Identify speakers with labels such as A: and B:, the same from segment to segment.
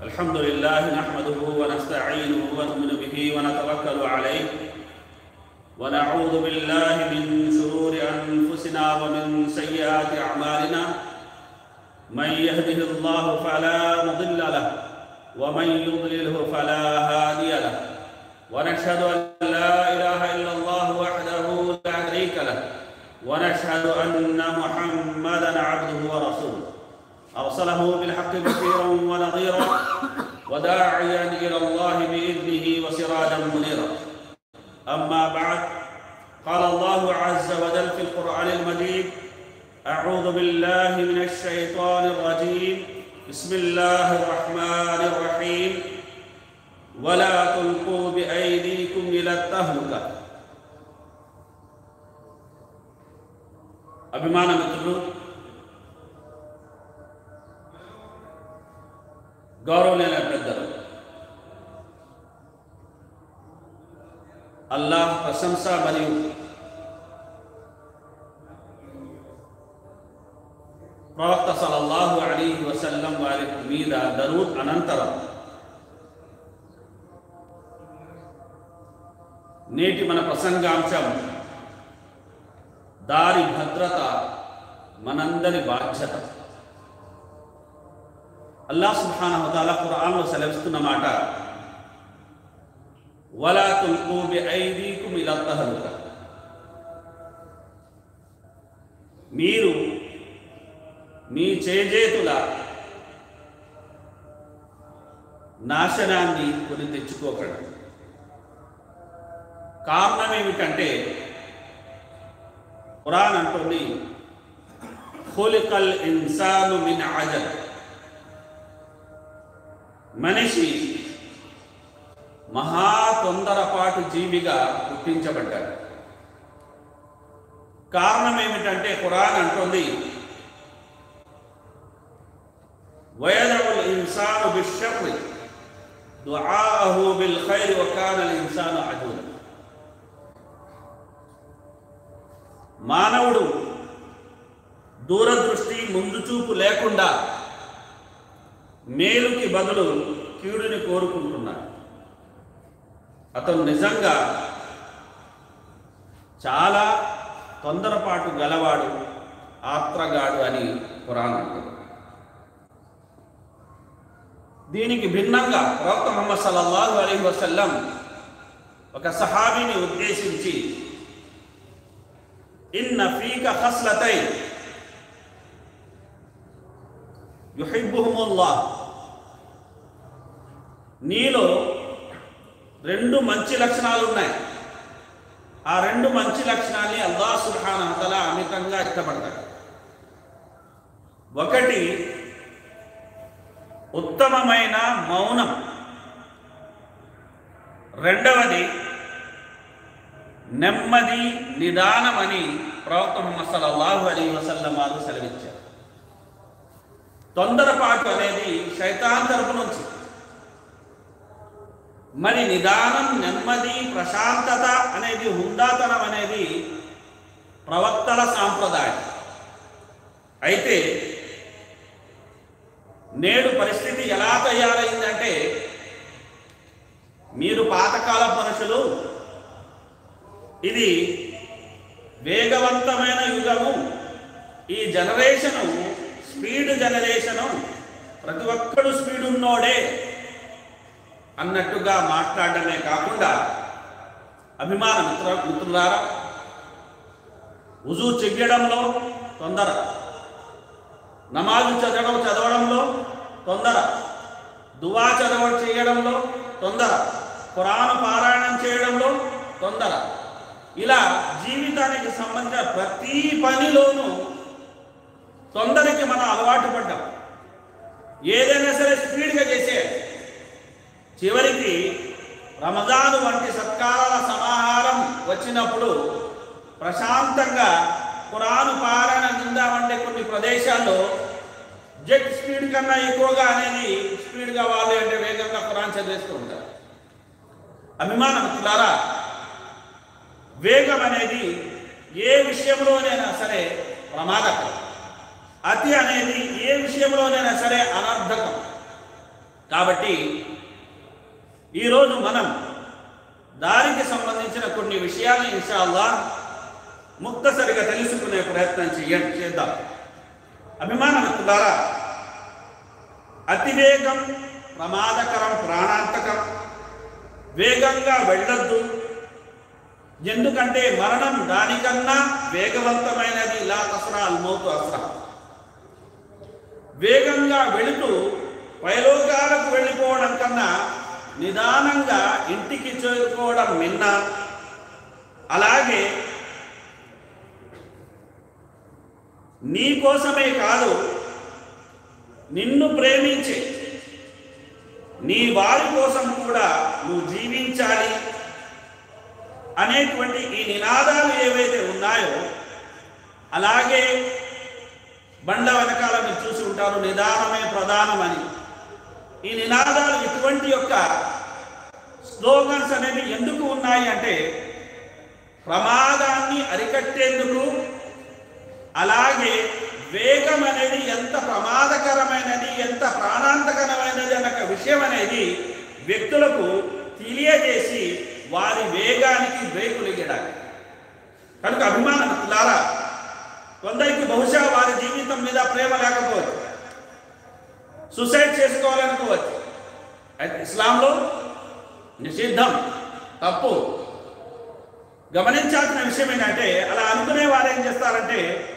A: الحمد لله نحمده ونستعينه ونؤمن به ونتوكل عليه ونعوذ بالله من شرور انفسنا ومن سيئات اعمالنا من يهده الله فلا مضل له ومن يضلله فلا هادي له ونشهد ان لا اله الا الله وحده لا شريك له ونشهد ان محمدا عبده ورسوله أرسله بالحق بشيرا ونظيرا وداعيا إلى الله بإذنه وسراجا منيرا أما بعد قال الله عز وجل في القرآن المجيد أعوذ بالله من الشيطان الرجيم بسم الله الرحمن الرحيم ولا تلقوا بأيديكم إلى التهلكة అభిమాన మిత్రులు గౌరవనీయ పెద్దలు అల్లాహ్ ప్రశంస మరియు ప్రవక్త సలల్లాహు అలీహి వసల్లం వారి మీద దరూద్ అనంతరం నేటి మన ప్రసంగాంశం దారి భద్రత మనందరి బాధ్యత అల్లాహ్ సుబ్హానహు వతాలా ఖురాన్లో సెలవిస్తున్న మాట వలా తుల్కు బి ఐదీకుం ఇలా తహలుక మీరు మీ చేజేతుల నాశనాన్ని కొని తెచ్చుకోకండి కారణం ఏమిటంటే ఖురాన్ అంటుంది ఖులికల్ ఇన్సాను మిన్ అజల్ మనిషి మహా తొందరపాటు జీవిగా పుట్టించబడ్డాడు కారణం ఏమిటంటే ఖురాన్ అంటుంది వయదవుల్ ఇన్సాను బిషర్రి దుఆహు బిల్ ఖైర్ వ కానల్ ఇన్సాను అజూల మానవుడు దూరదృష్టి ముందు చూపు లేకుండా మేలుకి బదులు కీడుని కోరుకుంటున్నాడు అతను నిజంగా చాలా తొందరపాటు గలవాడు ఆత్రగాడు అని పురాణం అంటుంది దీనికి భిన్నంగా ప్రవక్త ముహమ్మద్ సల్లల్లాహు అలైహి వసల్లం ఒక సహాబీని ఉద్దేశించి ఇన్న ఫీక ఖస్లతై యుహిబ్బుహుముల్లాహ్ నీలో రెండు మంచి లక్షణాలు ఉన్నాయి ఆ రెండు మంచి లక్షణాన్ని అల్లాహ్ సుబ్హానహు తఆలా అమితంగా ఇష్టపడతాడు ఒకటి ఉత్తమమైన మౌనం రెండవది నెమ్మది నిదానం అని ప్రవక్త ముహమ్మద్ సల్లల్లాహు అలైహి వసల్లం వారు సెలవిచ్చారు తొందరపాటు అనేది శైతాన్ తరపు నుంచి మరి నిదానం నెమ్మది ప్రశాంతత అనేది హుందాతనం అనేది ప్రవక్తల సాంప్రదాయం అయితే నేడు పరిస్థితి ఎలా తయారైందంటే మీరు పాతకాల మనుషులు ఇది వేగవంతమైన యుగము ఈ జనరేషను స్పీడ్ జనరేషను ప్రతి ఒక్కడు స్పీడ్ ఉన్నోడే అన్నట్టుగా మాట్లాడడమే కాకుండా అభిమాన మిత్ర మిత్రులారా ఉజు చెయ్యడంలో తొందర నమాజు చదవడం చదవడంలో తొందర దువా చదవ చేయడంలో తొందర ఖురాను పారాయణం చేయడంలో తొందర ఇలా జీవితానికి సంబంధించిన ప్రతి పనిలోనూ తొందరకి మనం అలవాటు పడ్డాం ఏదైనా సరే స్పీడ్గా చేసే చివరికి రమజాను వంటి సత్కారాల సమాహారం వచ్చినప్పుడు ప్రశాంతంగా కురాను పారాయణ నిందామంటే కొన్ని ప్రదేశాల్లో జెట్ స్పీడ్ కన్నా ఎక్కువగా అనేది స్పీడ్ కావాలి అంటే వేగంగా కురాన్ చదివేస్తూ ఉంటారు అభిమానం మిత్రులారా వేగం అనేది ఏ విషయంలోనైనా సరే ప్రమాదకరం అతి అనేది ఏ విషయంలోనైనా సరే అనర్థకం కాబట్టి ఈరోజు మనం దారికి సంబంధించిన కొన్ని విషయాలను ఇన్షాల్లా ముక్తసరిగా తెలుసుకునే ప్రయత్నం చేయండి చేద్దాం అభిమానమిత్రులారా అతివేగం ప్రమాదకరం ప్రాణాంతకం వేగంగా వెళ్ళొద్దు ఎందుకంటే మరణం దానికన్నా వేగవంతమైనది ఇలా తసరా అల్మౌతు అసరా వేగంగా వెళుతూ పైలోకాలకు వెళ్ళిపోవడం కన్నా నిదానంగా ఇంటికి చేరుకోవడం మిన్న అలాగే నీ కోసమే కాదు నిన్ను ప్రేమించే నీ వారి కోసం కూడా నువ్వు జీవించాలి అనేటువంటి ఈ నినాదాలు ఏవైతే ఉన్నాయో అలాగే బండ వెనకాల మీరు చూసి ఉంటారు నిదానమే ప్రధానమని ఈ నినాదాలు ఇటువంటి యొక్క స్లోగన్స్ అనేవి ఎందుకు ఉన్నాయి అంటే ప్రమాదాన్ని అరికట్టేందుకు అలాగే వేగం అనేది ఎంత ప్రమాదకరమైనది ఎంత ప్రాణాంతకరమైనది అన్న ఒక విషయం అనేది వ్యక్తులకు తెలియజేసి వారి వేగానికి బ్రేకులు ఇవ్వడానికి కనుక అభిమానం లారా కొందరికి బహుశా వారి జీవితం మీద ప్రేమ లేకపోవచ్చు సుసైడ్ చేసుకోవాలనుకోవచ్చు అయితే ఇస్లాంలో నిషిద్ధం తప్పు గమనించాల్సిన విషయం ఏంటంటే అలా అనుకునే వారు ఏం చేస్తారంటే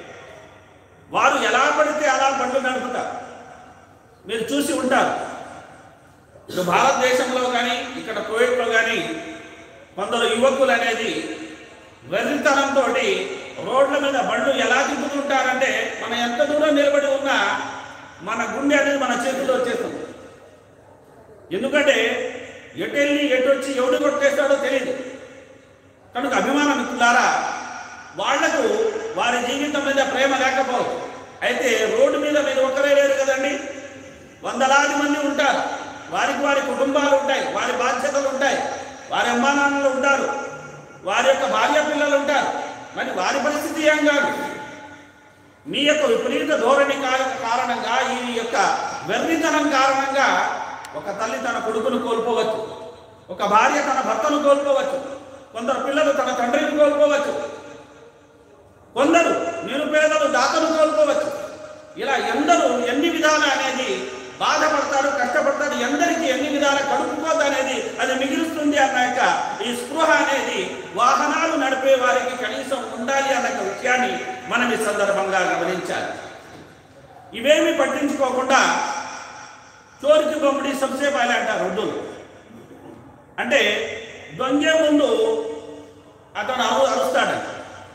A: వారు ఎలా పడితే అలా బండ్లు నడుపుతారు మీరు చూసి ఉంటారు ఇప్పుడు భారతదేశంలో కానీ ఇక్కడ కువైట్లో కానీ కొందరు యువకులు అనేది వెర్రితనంతో రోడ్ల మీద బండ్లు ఎలా తిప్పుతుంటారంటే మనం ఎంత దూరం నిలబడి ఉన్నా మన గుండె అనేది మన చేతుల్లో వచ్చేస్తుంది ఎందుకంటే ఎటు వెళ్ళి ఎటు వచ్చి ఎవడు కొట్టేస్తాడో తెలియదు కనుక అభిమానం మిత్రులారా వాళ్లకు వారి జీవితం మీద ప్రేమ లేకపోవచ్చు అయితే రోడ్డు మీద మీరు ఒక్కరే లేరు కదండి వందలాది మంది ఉంటారు వారికి వారి కుటుంబాలు ఉంటాయి వారి బాధ్యతలు ఉంటాయి వారి అమ్మా నాన్నలు ఉంటారు వారి యొక్క భార్య పిల్లలు ఉంటారు మరి వారి పరిస్థితి ఏం కాదు మీ యొక్క విపరీత ధోరణి కా- కారణంగా ఈ యొక్క వెర్రితనం కారణంగా ఒక తల్లి తన కొడుకును కోల్పోవచ్చు ఒక భార్య తన భర్తను కోల్పోవచ్చు కొందరు పిల్లలు తన తండ్రిని కోల్పోవచ్చు కొందరు నిరుపేదలు దాతను కోల్పోవచ్చు ఇలా ఎందరూ ఎన్ని విధాలు అనేది బాధపడతారు కష్టపడతారు ఎందరికీ ఎన్ని విధాల కడుపుకోత అనేది అది మిగులుస్తుంది అన్న యొక్క ఈ స్పృహ అనేది వాహనాలు నడిపే వారికి కనీసం ఉండాలి అన్న యొక్క విషయాన్ని మనం ఈ సందర్భంగా గమనించాలి ఇవేమి పట్టించుకోకుండా చోరికి బొమ్మడి సంసేపాలి అంటారు వృద్ధులు అంటే దొంగే ముందు అతను అరు అరుస్తాడంట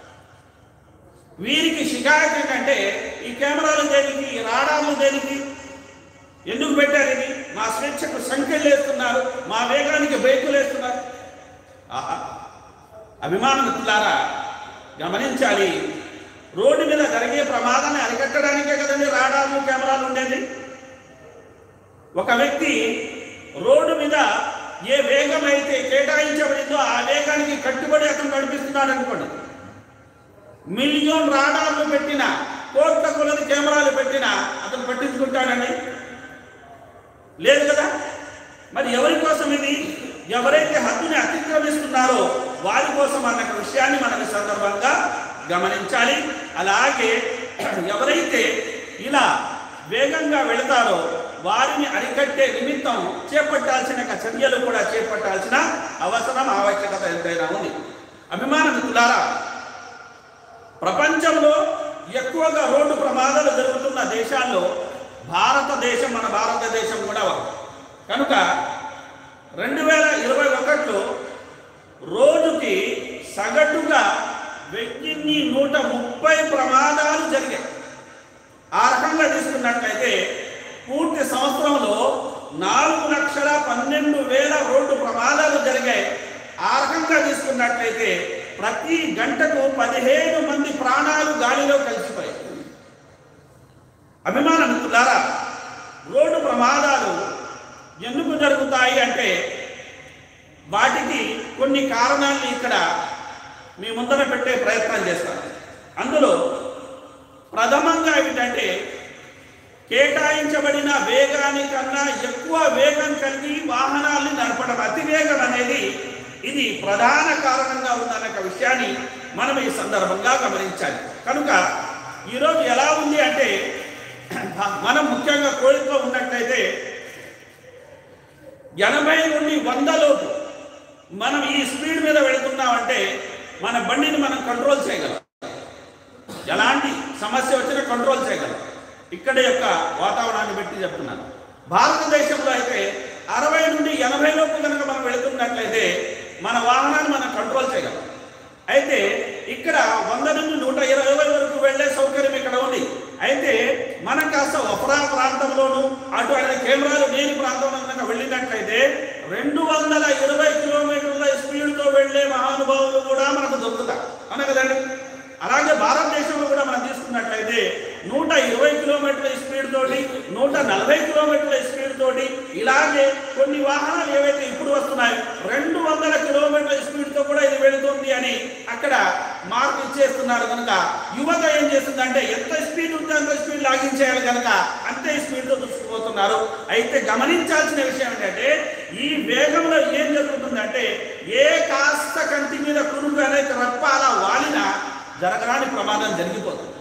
A: వీరికి షికాయత్ ఏంటంటే ఈ కెమెరాలు దేనికి ఈ రాడార్లు దేనికి ఎందుకు పెట్టారు ఇది మా స్వేచ్ఛకు సంఖ్యలు వేస్తున్నారు మా వేగానికి బ్రేకులు వేస్తున్నారు ఆహా అభిమానమిత్రులారా గమనించాలి రోడ్డు మీద జరిగే ప్రమాదాన్ని అరికట్టడానికే కదండి రాడార్లు కెమెరాలు ఉండేది ఒక వ్యక్తి రోడ్డు మీద ఏ వేగం అయితే కేటాయించబడిందో ఆ వేగానికి కట్టుబడి అతను నడిపిస్తున్నాడు అనుకోండి మిలియన్ రాడార్లు పెట్టిన కోట్ల కొలది కెమెరాలు పెట్టిన అతను పట్టించుకుంటాడండి లేదు కదా మరి ఎవరి కోసం ఇది ఎవరైతే హద్దుని అతిక్రమిస్తున్నారో వారి కోసం అన్న విషయాన్ని మనం ఈ సందర్భంగా గమనించాలి అలాగే ఎవరైతే ఇలా వేగంగా వెళతారో వారిని అరికట్టే నిమిత్తం చేపట్టాల్సిన ఒక చర్యలు కూడా చేపట్టాల్సిన అవసరం ఆవశ్యకత ఎంతైనా ఉంది అభిమాన మిత్రులారా ప్రపంచంలో ఎక్కువగా రోడ్డు ప్రమాదాలు జరుగుతున్న దేశాల్లో భారతదేశం మన భారతదేశం కూడా ఒకటి కనుక రెండు వేల ఇరవై ఒకటిలో రోజుకి సగటుగా వెయ్యిన్ని నూట ముప్పై ప్రమాదాలు జరిగాయి ఆ రకంగా తీసుకున్నట్లయితే పూర్తి సంవత్సరంలో నాలుగు లక్షల పన్నెండు వేల రోడ్డు ప్రమాదాలు జరిగాయి ఆ రకంగా తీసుకున్నట్లయితే ప్రతి గంటకు పదిహేను మంది ప్రాణాలు గాలిలో కలిసిపోయాయి అభిమాన మిత్రులారా రోడ్డు ప్రమాదాలు ఎందుకు జరుగుతాయి అంటే వాటికి కొన్ని కారణాలను ఇక్కడ మీ ముందర పెట్టే ప్రయత్నం చేస్తాను అందులో ప్రథమంగా ఏమిటంటే కేటాయించబడిన వేగానికన్నా ఎక్కువ వేగం కలిగి వాహనాల్ని నడపడం అతివేగం అనేది ఇది ప్రధాన కారణంగా ఉందన్న ఒక విషయాన్ని మనం ఈ సందర్భంగా గమనించాలి కనుక ఈరోజు ఎలా ఉంది అంటే మనం ముఖ్యంగా కోరికలో ఉన్నట్లయితే ఎనభై నుండి వంద లోపు మనం ఈ స్పీడ్ మీద వెళుతున్నామంటే మన బండిని మనం కంట్రోల్ చేయగలం ఎలాంటి సమస్య వచ్చినా కంట్రోల్ చేయగలం ఇక్కడ యొక్క వాతావరణాన్ని బట్టి చెప్తున్నాను భారతదేశంలో అయితే అరవై నుండి ఎనభై లోపు కనుక మనం వెళుతున్నట్లయితే మన వాహనాన్ని మనం కంట్రోల్ చేయగలం అయితే ఇక్కడ వంద నుండి నూట ఇరవై వరకు వెళ్ళే సౌకర్యం ఇక్కడ ఉంది అయితే మనం కాస్త ఒపరా ప్రాంతంలోను అటు ఆయన కెమెరాలు లేని ప్రాంతంలో కనుక వెళ్ళినట్లయితే రెండు వందల ఇరవై కిలోమీటర్ల స్పీడ్తో వెళ్ళే మహానుభావులు కూడా మనకు దొరుకుతారు అవునా కదండి అలాగే భారతదేశంలో కూడా మనం తీసుకున్నట్లయితే నూట ఇరవై కిలోమీటర్ల స్పీడ్ తోటి నూట నలభై కిలోమీటర్ల స్పీడ్ తోటి ఇలాగే కొన్ని వాహనాలు ఏవైతే ఇప్పుడు వస్తున్నాయో రెండు వందల కిలోమీటర్ల స్పీడ్తో కూడా ఇది వెళుతుంది అని అక్కడ మార్క్ ఇచ్చేస్తున్నారు కనుక యువత ఏం చేస్తుందంటే ఎంత స్పీడ్ ఉంటే అంత స్పీడ్ లాగించేయాలి కనుక అంతే స్పీడ్తో దూసుకుపోతున్నారు అయితే గమనించాల్సిన విషయం ఏంటంటే ఈ వేగంలో ఏం జరుగుతుందంటే ఏ కాస్త కంటి మీద కురుగు అనేది రప్ప అలా వాలినా జరగరాని ప్రమాదం జరిగిపోతుంది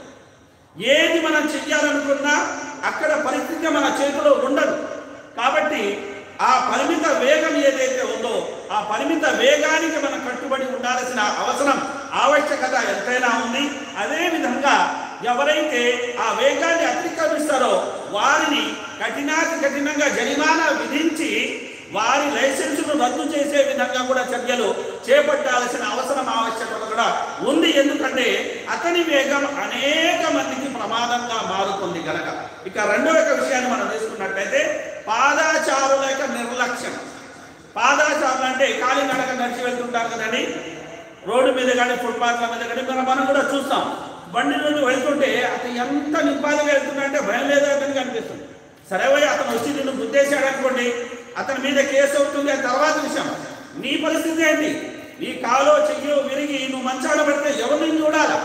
A: ఏది మనం చెయ్యాలనుకున్నా అక్కడ పరిస్థితి మన చేతిలో ఉండదు కాబట్టి ఆ పరిమిత వేగం ఏదైతే ఉందో ఆ పరిమిత వేగానికి మనం కట్టుబడి ఉండాల్సిన అవసరం ఆవశ్యకత ఎంతైనా ఉంది అదే విధంగా ఎవరైతే ఆ వేగాన్ని అతిక్రమిస్తారో వారిని కఠినాతి కఠినంగా జరిమానా విధించి వారి లైసెన్సును రద్దు చేసే విధంగా కూడా చర్యలు చేపట్టాల్సిన అవసరం ఆవశ్యకత కూడా ఉంది ఎందుకంటే అతని వేగం అనేక మందికి ప్రమాదంగా మారుతుంది కనుక ఇక రెండో యొక్క విషయాన్ని మనం తీసుకున్నట్లయితే పాదాచారుల యొక్క నిర్లక్ష్యం పాదాచారులు అంటే కాలినడక నడిచి వెళ్తుంటారు కదండి రోడ్డు మీద కానీ ఫుట్పాత్ల మీద కానీ మనం మనం కూడా చూస్తాం బండి నుండి వెళ్తుంటే అతను ఎంత నింపాదిగా వెళ్తున్నాడంటే భయం లేదా అతనికి అనిపిస్తుంది సరే పోయి అతను వచ్చి నిన్ను గుద్దేశాడు అనుకోండి అతని మీద కేసు అవుతుంది అది తర్వాత విషయం నీ పరిస్థితి ఏంటి నీ కాలో చెయ్యో విరిగి నువ్వు మంచాడ పడితే ఎవరిని చూడాలా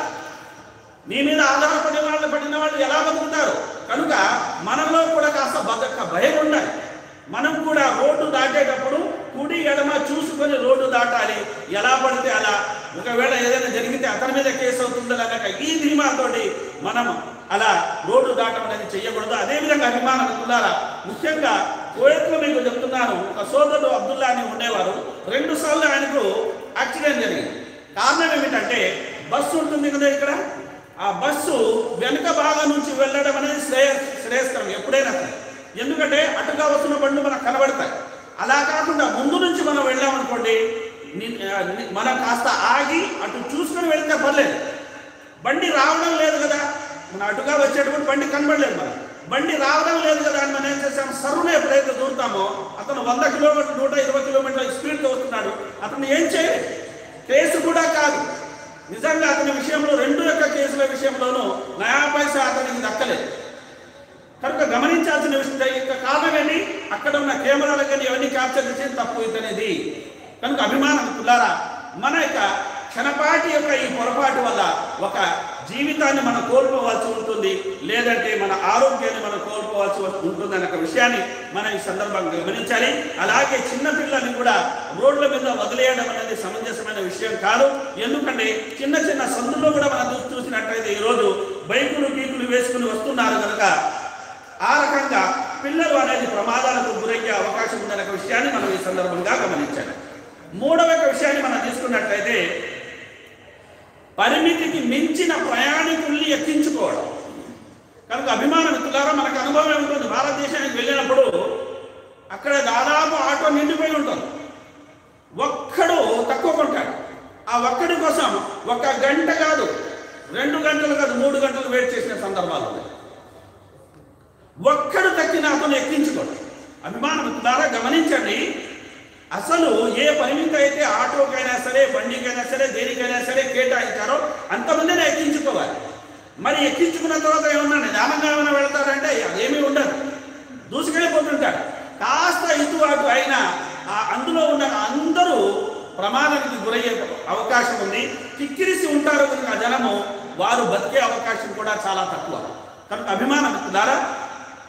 A: నీ మీద ఆధారపడిన వాళ్ళు పడిన వాళ్ళు ఎలా బతుకుతారు కనుక మనలో కూడా కాస్త బతక భయం ఉండాలి మనం కూడా రోడ్డు దాటేటప్పుడు కుడి ఎడమ చూసుకొని రోడ్డు దాటాలి ఎలా పడితే అలా ఒకవేళ ఏదైనా జరిగితే అతని మీద కేసు అవుతుందో కనుక ఈ ధీమాతోటి మనం అలా రోడ్డు దాటం అనేది చేయకూడదు అదేవిధంగా అభిమానం ఉండాలా ముఖ్యంగా కోయత్లో మీకు చెప్తున్నాను ఒక సోదరుడు అబ్దుల్లా అని ఉండేవారు రెండు సార్లు ఆయనకు యాక్సిడెంట్ జరిగింది కారణం ఏమిటంటే బస్సు ఉంటుంది కదా ఇక్కడ ఆ బస్సు వెనుక భాగం నుంచి వెళ్ళడం అనేది శ్రేయ శ్రేయస్కరం ఎప్పుడైనా సరే ఎందుకంటే అటుగా వస్తున్న బండ్లు మనకు కనబడతాయి అలా కాకుండా ముందు నుంచి మనం వెళ్ళామనుకోండి ని- ఆ, ని- మనం కాస్త ఆగి అటు చూసుకొని వెళ్తే పర్లేదు బండి రావడం లేదు కదా మన అటుగా వచ్చేటప్పుడు బండి కనబడలేదు మనం బండి రావడం లేదు కదా అని మనం ఏం చేసాం సరువును ఎప్పుడైతే దూరుతామో అతను వంద కిలోమీటర్ నూట ఇరవై కిలోమీటర్ల స్పీడ్తో వస్తున్నాడు అతను ఏం చేయలేదు కేసు కూడా కాదు నిజంగా అతని విషయంలో రెండు యొక్క కేసుల విషయంలోనూ నయా పైసా అతనికి దక్కలేదు కనుక గమనించాల్సిన విషయం యొక్క కారణం ఏంటి అక్కడ ఉన్న కెమెరాలు కానీ ఎవరిని క్యాప్చర్ చేసేది తప్పు ఇతనేది కనుక అభిమానం పిల్లారా మన యొక్క క్షణపాటి యొక్క ఈ పొరపాటు వల్ల ఒక జీవితాన్ని మనం కోల్పోవాల్సి ఉంటుంది లేదంటే మన ఆరోగ్యాన్ని మనం కోల్పోవాల్సి ఉంటుంది అనే ఒక విషయాన్ని మనం ఈ సందర్భంగా గమనించాలి అలాగే చిన్న పిల్లల్ని కూడా రోడ్ల మీద వదిలేయడం అనేది సమంజసమైన విషయం కాదు ఎందుకంటే చిన్న చిన్న సందుల్లో కూడా మనం చూ- చూసినట్లయితే ఈరోజు బైకులు గీకులు వేసుకుని వస్తున్నారు కనుక ఆ రకంగా పిల్లలు అనేది ప్రమాదాలకు గురయ్యే అవకాశం ఉందనే ఒక విషయాన్ని మనం ఈ సందర్భంగా గమనించాలి మూడవ యొక్క విషయాన్ని మనం తీసుకున్నట్లయితే పరిమితికి మించిన ప్రయాణికుల్ని ఎక్కించుకోవడం కనుక అభిమాన మిత్రులారా మనకు అనుభవం ఉంటుంది భారతదేశానికి వెళ్ళినప్పుడు అక్కడ దాదాపు ఆటో నిండిపోయి ఉంటుంది ఒక్కడు తక్కువ కొంటాడు ఆ ఒక్కడి కోసం ఒక గంట కాదు రెండు గంటలు కాదు మూడు గంటలు వెయిట్ చేసిన సందర్భాలు ఉన్నాయి ఒక్కడు తక్కిన అతను ఎక్కించుకోడు అభిమానం ద్వారా గమనించండి అసలు ఏ పరిమితి అయితే ఆటోకైనా సరే బండికైనా సరే దేనికైనా సరే కేటాయించారో అంతమందినే ఎక్కించుకోవాలి మరి ఎక్కించుకున్న తర్వాత ఏమన్నా నిదానంగా ఏమైనా వెళ్తారంటే అదేమీ ఉండదు దూసుకెళ్ళిపోతుంటాడు కాస్త ఇటు అటు అయినా ఆ అందులో ఉన్న అందరూ ప్రమాదానికి గురయ్యే అవకాశం ఉంది కిక్కిరిసి ఉంటారు కనుక జనము వారు బతికే అవకాశం కూడా చాలా తక్కువ కనుక అభిమానం ద్వారా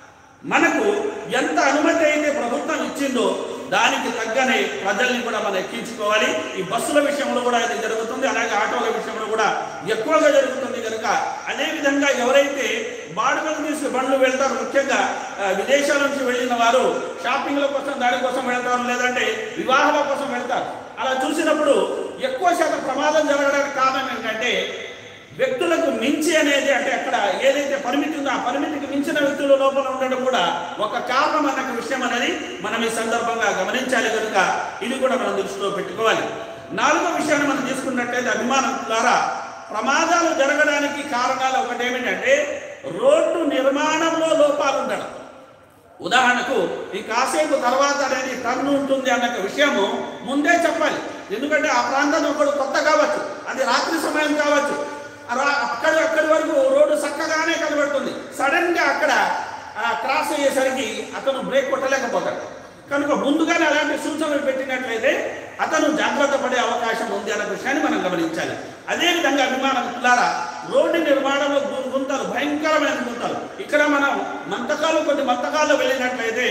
A: మనకు ఎంత అనుమతి అయితే ప్రభుత్వం ఇచ్చిందో దానికి తగ్గనే ప్రజల్ని కూడా మనం ఎక్కించుకోవాలి ఈ బస్సుల విషయంలో కూడా ఇది జరుగుతుంది అలాగే ఆటోల విషయంలో కూడా ఎక్కువగా జరుగుతుంది కనుక అదే విధంగా ఎవరైతే బాడుగలు తీసి బండ్లు వెళ్తారు ముఖ్యంగా ఆ, విదేశాల నుంచి వెళ్ళిన వారు షాపింగ్ల కోసం దానికోసం వెళ్తారు లేదంటే వివాహాల కోసం వెళ్తారు అలా చూసినప్పుడు ఎక్కువ శాతం ప్రమాదం జరగడానికి కారణం ఏంటంటే వ్యక్తులకు మించి అనేది అంటే అక్కడ ఏదైతే పరిమితి ఉందో ఆ పరిమితికి మించిన వ్యక్తుల లోపల ఉండడం కూడా ఒక కారణం అన్న విషయం అనేది మనం ఈ సందర్భంగా గమనించాలి కనుక ఇది కూడా మనం దృష్టిలో పెట్టుకోవాలి నాలుగో విషయాన్ని మనం తీసుకున్నట్లయితే అభిమానం ద్వారా ప్రమాదాలు జరగడానికి కారణాలు ఒకటి ఏమిటంటే రోడ్డు నిర్మాణంలో లోపాలు ఉండడం ఉదాహరణకు ఈ కాసేపు తర్వాత అనేది టర్న్ ఉంటుంది అన్న విషయము ముందే చెప్పాలి ఎందుకంటే ఆ ప్రాంతం ఒకడు కొత్త కావచ్చు అది రాత్రి సమయం కావచ్చు ఆ రా- అక్కడి అక్కడి వరకు రోడ్డు చక్కగానే కనబడుతుంది సడన్ గా అక్కడ ఆ, క్రాస్ అయ్యేసరికి అతను బ్రేక్ కొట్టలేకపోతాడు కనుక ముందుగానే అలాంటి సూచనలు పెట్టినట్లయితే అతను జాగ్రత్త పడే అవకాశం ఉంది అన్న విషయాన్ని మనం గమనించాలి అదేవిధంగా అభిమానులారా రోడ్డు నిర్మాణంలో గు- గుంతలు భయంకరమైన గుంతలు ఇక్కడ మనం మంతకాలు కొన్ని మంతకాలు వెళ్ళినట్లయితే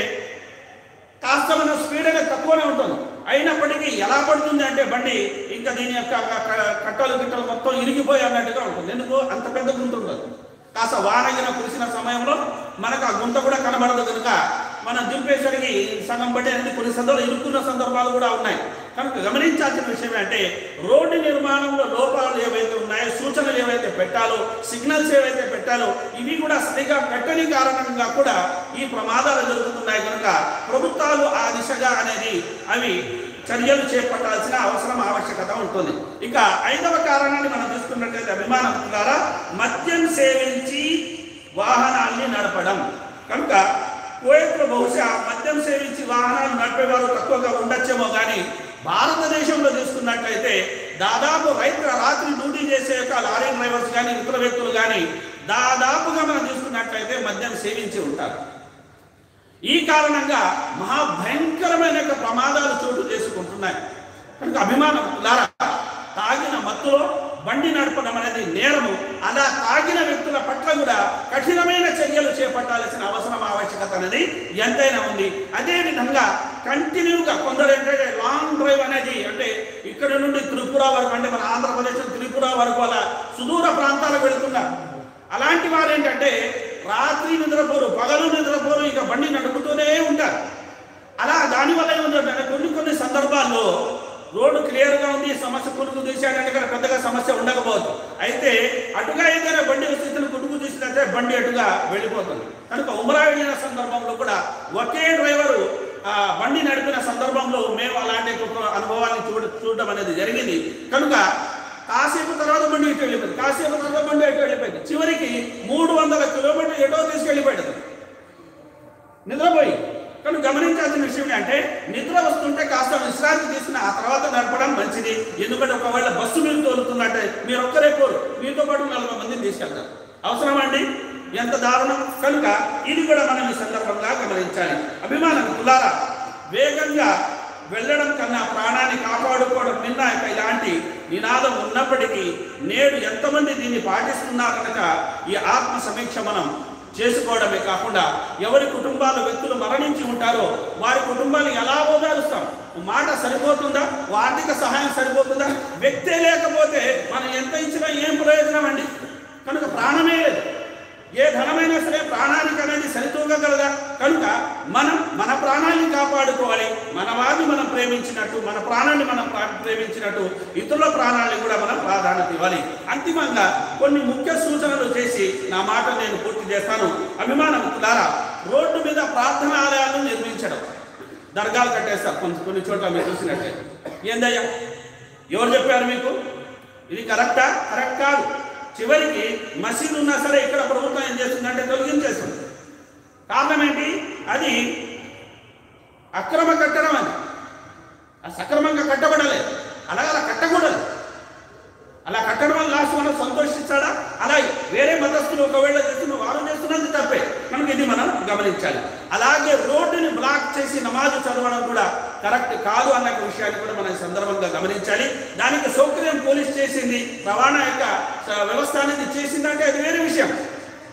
A: కాస్త మన స్పీడ్ అనేది తక్కువనే ఉంటుంది అయినప్పటికీ ఎలా పడుతుంది అంటే బండి ఇంకా దీని యొక్క క- క- కట్టలు గిట్టలు మొత్తం ఇరిగిపోయి అన్నట్టుగా ఉంటుంది ఎందుకు అంత పెద్ద గుంత ఉండదు కాస్త వానగిన కురిసిన సమయంలో మనకు ఆ గుంత కూడా కనబడదు కనుక మనం దింపేసరికి సగం బండి అనేది కొన్ని సందర్భాలు ఇరుక్కున్న సందర్భాలు కూడా ఉన్నాయి కనుక గమనించాల్సిన విషయం అంటే రోడ్డు నిర్మాణంలో లోపాలు ఏవైతే ఉన్నాయో సూచనలు ఏవైతే పెట్టాలో సిగ్నల్స్ ఏవైతే పెట్టాలో ఇవి కూడా సరిగా పెట్టని కారణంగా కూడా ఈ ప్రమాదాలు జరుగుతున్నాయి కనుక ప్రభుత్వాలు ఆ దిశగా అనేది అవి చర్యలు చేపట్టాల్సిన అవసరం ఆవశ్యకత ఉంటుంది ఇక ఐదవ కారణాన్ని మనం తీసుకున్నట్లయితే అభిమానం ద్వారా మద్యం సేవించి వాహనాల్ని నడపడం కనుక కువైట్లో బహుశా మద్యం సేవించి వాహనాలు నడిపేవారు తక్కువగా ఉండొచ్చేమో కానీ భారతదేశంలో తీసుకున్నట్లయితే దాదాపు రైతు రాత్రి డ్యూటీ చేసే యొక్క లారీ డ్రైవర్స్ కానీ ఇతర వ్యక్తులు కానీ దాదాపుగా మనం తీసుకున్నట్లయితే మద్యం సేవించి ఉంటారు ఈ కారణంగా మహాభయంకరమైన యొక్క ప్రమాదాలు చోటు చేసుకుంటున్నాయి కనుక అభిమానం లారా తాగిన మత్తులో బండి నడపడం అనేది నేరము అలా తాగిన వ్యక్తుల పట్ల కూడా కఠినమైన చర్యలు చేపట్టాల్సిన అవసరం ఆవశ్యకత అనేది ఎంతైనా ఉంది అదే విధంగా కంటిన్యూగా కొందరు ఏంటంటే లాంగ్ డ్రైవ్ అనేది అంటే ఇక్కడ నుండి త్రిపుర వరకు అంటే మన ఆంధ్రప్రదేశ్ త్రిపుర వరకు అలా సుదూర ప్రాంతాలకు వెళుతున్నారు అలాంటి వారు ఏంటంటే రాత్రి నిద్రపోరు పగలు నిద్రపోరు ఇక బండి నడుపుతూనే ఉంటారు అలా దానివల్ల ఏముందంటే కొన్ని కొన్ని సందర్భాల్లో రోడ్డు క్లియర్గా ఉంది సమస్య కొడుకు తీసాడంటే ఇక్కడ పెద్దగా సమస్య ఉండకపోవచ్చు అయితే అటుగా ఏదైనా బండి వస్తే ఇతను కొడుకు తీసినట్టే బండి అటుగా వెళ్ళిపోతుంది కనుక ఉమరా వెళ్ళిన సందర్భంలో కూడా ఒకే డ్రైవరు ఆ బండి నడిపిన సందర్భంలో మేము అలాంటి ఒక అనుభవాన్ని చూడ చూడడం అనేది జరిగింది కనుక కాసేపు తర్వాత బండి ఇటు వెళ్ళిపోయింది కాసేపు తర్వాత బండి ఇటు వెళ్ళిపోయింది చివరికి మూడు వందల కిలోమీటర్లు ఎటో తీసుకెళ్ళిపోయాడు అతను. నిద్రపోయి కానీ గమనించాల్సిన విషయం అంటే నిద్ర వస్తుంటే కాస్త విశ్రాంతి తీసుకుని ఆ తర్వాత నడపడం మంచిది ఎందుకంటే ఒకవేళ బస్సు మీరు తోలుతున్నట్టే మీరు ఒక్కరే పోరు మీతో పాటు నలభై మందిని తీసుకెళ్తారు అవసరమా అండి ఎంత దారుణం కనుక ఇది కూడా మనం ఈ సందర్భంగా గమనించాలి అభిమానం కులారా వేగంగా వెళ్ళడం కన్నా ప్రాణాన్ని కాపాడుకోవడం నిన్న ఇలాంటి నినాదం ఉన్నప్పటికీ నేడు ఎంతమంది దీన్ని పాటిస్తున్నారు కనుక ఈ ఆత్మ సమీక్ష మనం చేసుకోవడమే కాకుండా ఎవరి కుటుంబాల వ్యక్తులు మరణించి ఉంటారో వారి కుటుంబాలు ఎలా ఓదారుస్తాం మాట సరిపోతుందా ఆర్థిక సహాయం సరిపోతుందా వ్యక్తే లేకపోతే మనం ఎంత ఇచ్చినా ఏం ప్రయోజనం అండి కనుక ప్రాణమే లేదు ఏ ధనమైనా సరే ప్రాణానికి అనేది సరితూగగలదా కనుక మనం మన ప్రాణాన్ని కాపాడుకోవాలి మన వారిని మనం ప్రేమించినట్టు మన ప్రాణాన్ని మనం ప్రా- ప్రేమించినట్టు ఇతరుల ప్రాణాన్ని కూడా మనం ప్రాధాన్యత ఇవ్వాలి అంతిమంగా కొన్ని ముఖ్య సూచనలు చేసి నా మాట నేను పూర్తి చేస్తాను అభిమానం ద్వారా రోడ్డు మీద ప్రార్థనాలయాలను నిర్మించడం దర్గాలు కట్టేస్తారు కొన్ని కొన్ని చోట్ల మీరు చూసినట్టే ఏందయ్యా ఎవరు చెప్పారు మీకు ఇది కరెక్టా కరెక్ట్ కాదు చివరికి మసీదు ఉన్నా సరే ఇక్కడ ప్రభుత్వం ఏం చేస్తుందంటే తొలగించేస్తుంది కారణం ఏంటి అది అక్రమ కట్టడం అది అది సక్రమంగా కట్టబడలేదు అలాగే అలా కట్టకూడదు అలా కట్టడం వల్ల లాస్ట్ మనం సంతోషిస్తాడా అలా వేరే మతస్థులు ఒకవేళ చేస్తున్న వారు చేస్తున్నది తప్పే మనకి ఇది మనం గమనించాలి అలాగే రోడ్డుని బ్లాక్ చేసి నమాజు చదవడం కూడా కరెక్ట్ కాదు అన్న విషయాన్ని కూడా మనం ఈ సందర్భంగా గమనించాలి దానికి సౌకర్యం పోలీస్ చేసింది రవాణా యొక్క స- వ్యవస్థ అనేది చేసిందంటే అది వేరే విషయం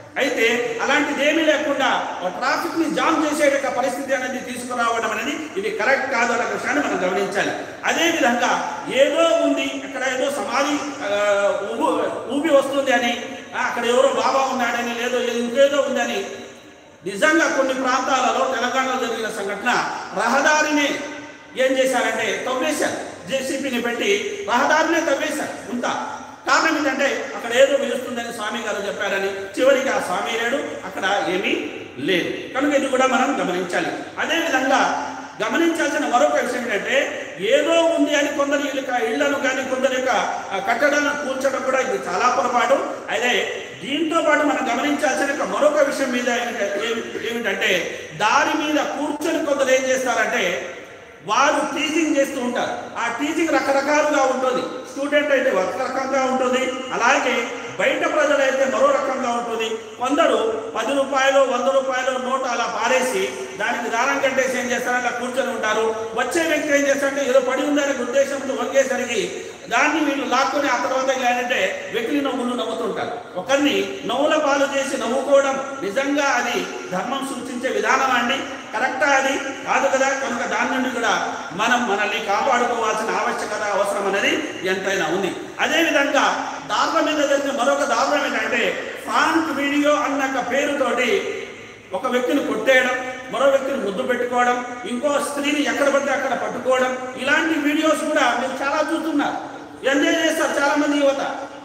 A: అయితే అలాంటిది ఏమీ లేకుండా ట్రాఫిక్ ని జామ్ చేసే యొక్క పరిస్థితి అనేది తీసుకురావడం అనేది ఇది కరెక్ట్ కాదు అనే విషయాన్ని మనం గమనించాలి అదే విధంగా ఏదో ఉంది అక్కడ ఏదో సమాధి ఆ, ఊబు ఊపి వస్తుంది అని ఆ, అక్కడ ఎవరో బాబా ఉన్నాడని లేదో ఇంకేదో ఉందని నిజంగా కొన్ని ప్రాంతాలలో తెలంగాణలో జరిగిన సంఘటన రహదారిని ఏం చేశారంటే తవ్వేశారు జేసీపీని పెట్టి రహదారినే తవ్వేశారు ఇంత కారణం ఏంటంటే అక్కడ ఏదో పిలుస్తుందని స్వామి గారు చెప్పారని చివరికి ఆ స్వామి లేడు అక్కడ ఏమీ లేదు కనుక ఇది కూడా మనం గమనించాలి అదేవిధంగా గమనించాల్సిన మరొక విషయం ఏంటంటే ఏదో ఉంది అని కొందరి యొక్క ఇళ్లను కానీ కొందరి యొక్క ఆ, కట్టడాలను కూల్చడం కూడా ఇది చాలా పొరపాటు అయితే దీంతో పాటు మనం గమనించాల్సిన ఒక మరొక విషయం మీద ఏమిట- ఏమి- ఏమిటంటే దారి మీద కూర్చొని కొందరు ఏం చేస్తారంటే వారు టీచింగ్ చేస్తూ ఉంటారు ఆ టీచింగ్ రకరకాలుగా ఉంటుంది స్టూడెంట్ అయితే ఒక రకంగా ఉంటుంది అలాగే బయట ప్రజలైతే మరో రకంగా ఉంటుంది కొందరు పది రూపాయలు వంద రూపాయలు నోటు అలా పారేసి దానికి దారం కట్టేసి ఏం చేస్తారు అలా కూర్చొని ఉంటారు వచ్చే వ్యక్తి ఏం చేస్తారంటే ఏదో పడి ఉందనే ఉద్దేశంతో వంగేసరికి దాన్ని వీళ్ళు లాక్కొని ఆ తర్వాత ఏంటంటే వెకిలి నవ్వులు నవ్వుతుంటారు ఒకరిని నవ్వుల పాలు చేసి నవ్వుకోవడం నిజంగా అది ధర్మం సూచించే విధానం అండి కరెక్టా అది కాదు కదా కనుక దాని నుండి కూడా మనం మనల్ని కాపాడుకోవాల్సిన ఆవశ్యకత అవసరం అనేది ఎంతైనా ఉంది అదేవిధంగా దారుణం మీద జరిగిన మరొక దారుణం ఏంటంటే ఫ్రాంక్ వీడియో అన్న ఒక పేరుతోటి ఒక వ్యక్తిని కొట్టేయడం మరో వ్యక్తిని ముద్దు పెట్టుకోవడం ఇంకో స్త్రీని ఎక్కడ పడితే అక్కడ పట్టుకోవడం ఇలాంటి వీడియోస్ కూడా మీరు చాలా చూస్తున్నారు ఎంజాయ్ చేస్తారు చాలా మంది యువత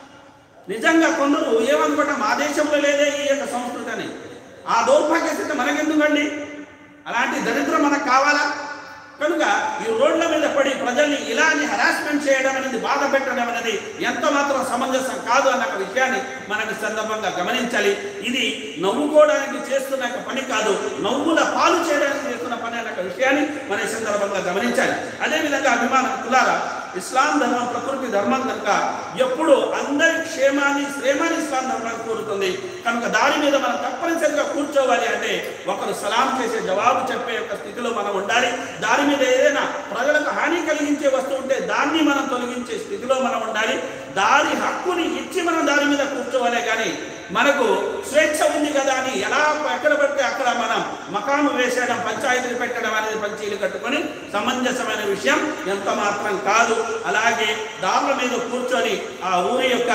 A: నిజంగా కొందరు ఏమనుకుంటాం మా దేశంలో లేదే ఈ యొక్క సంస్కృతి అని ఆ దౌర్భాగ్య స్థితి మనకెందుకండి అలాంటి దరిద్రం మనకు కావాలా కనుక ఈ రోడ్ల మీద పడి ప్రజల్ని ఇలాంటి హరాస్మెంట్ చేయడం అనేది బాధ పెట్టడం అనేది ఎంత మాత్రం సమంజసం కాదు అన్న ఒక విషయాన్ని మనం ఈ సందర్భంగా గమనించాలి ఇది నవ్వుకోవడానికి చేస్తున్న ఒక పని కాదు నవ్వుల పాలు చేయడానికి చేస్తున్న పని అన్న ఒక విషయాన్ని మన ఈ సందర్భంగా గమనించాలి అదేవిధంగా అభిమాన కులారా ఇస్లాం ధర్మం ప్రకృతి ధర్మం కనుక ఎప్పుడు అందరి క్షేమాన్ని శ్రేమాన్ని ఇస్లాం ధర్మం కోరుతుంది కనుక దాని మీద మనం తప్పనిసరిగా కూర్చోవాలి అంటే ఒకరు సలాం చేసే జవాబు చెప్పే యొక్క స్థితిలో మనం ఉండాలి దాని మీద ఏదైనా ప్రజలకు హాని కలిగించే వస్తువు ఉంటే దాన్ని మనం తొలగించే స్థితిలో మనం ఉండాలి దారి హక్కుని ఇచ్చి మనం దాని మీద కూర్చోవాలే కానీ మనకు స్వేచ్ఛ ఉంది కదా అని ఎలా ఎక్కడ పడితే అక్కడ మనం మకాము వేసేయడం పంచాయతీలు పెట్టడం అనేది పంచీలు కట్టుకొని సమంజసమైన విషయం ఎంత మాత్రం కాదు అలాగే దారుల మీద కూర్చొని ఆ ఊరి యొక్క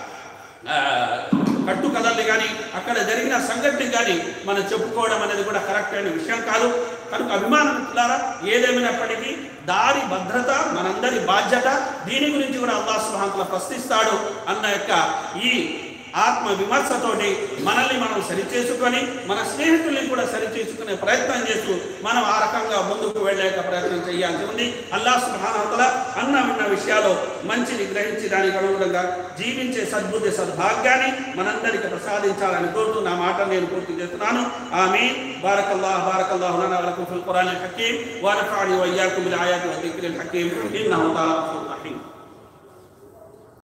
A: ఆ, కట్టు కథల్ని కానీ అక్కడ జరిగిన సంఘటన కానీ మనం చెప్పుకోవడం అనేది కూడా కరెక్ట్ అయిన విషయం కాదు కనుక అభిమానం మిత్రులారా ఏదేమైనప్పటికీ దారి భద్రత మనందరి బాధ్యత దీని గురించి కూడా అల్లాహ్ సుబ్హానహు ప్రశ్నిస్తాడు అన్న యొక్క ఈ ఆత్మ విమర్శతోటి మనల్ని మనం సరిచేసుకొని మన స్నేహితుల్ని కూడా సరిచేసుకునే ప్రయత్నం చేస్తూ మనం ఆ రకంగా ముందుకు వెళ్ళేక ప్రయత్నం చేయాల్సి ఉంది అల్లా సుభానవతల అన్న విన్న విషయాలు మంచిని గ్రహించి దానికి అనుగుణంగా జీవించే సద్బుద్ధి సద్భాగ్యాన్ని మనందరికీ ప్రసాదించాలని కోరుతూ నా మాట నేను పూర్తి చేస్తున్నాను ఆమె బారకల్లాహ్ బారకల్లాహు లనా వలకుం ఫిల్ ఖురానిల్ హకీం వ నఫఅని వ ఇయ్యాకుం బిల్ ఆయాతి వ దిక్రిల్ హకీం ఇన్నహు తఆలా గఫూరుర్ రహీం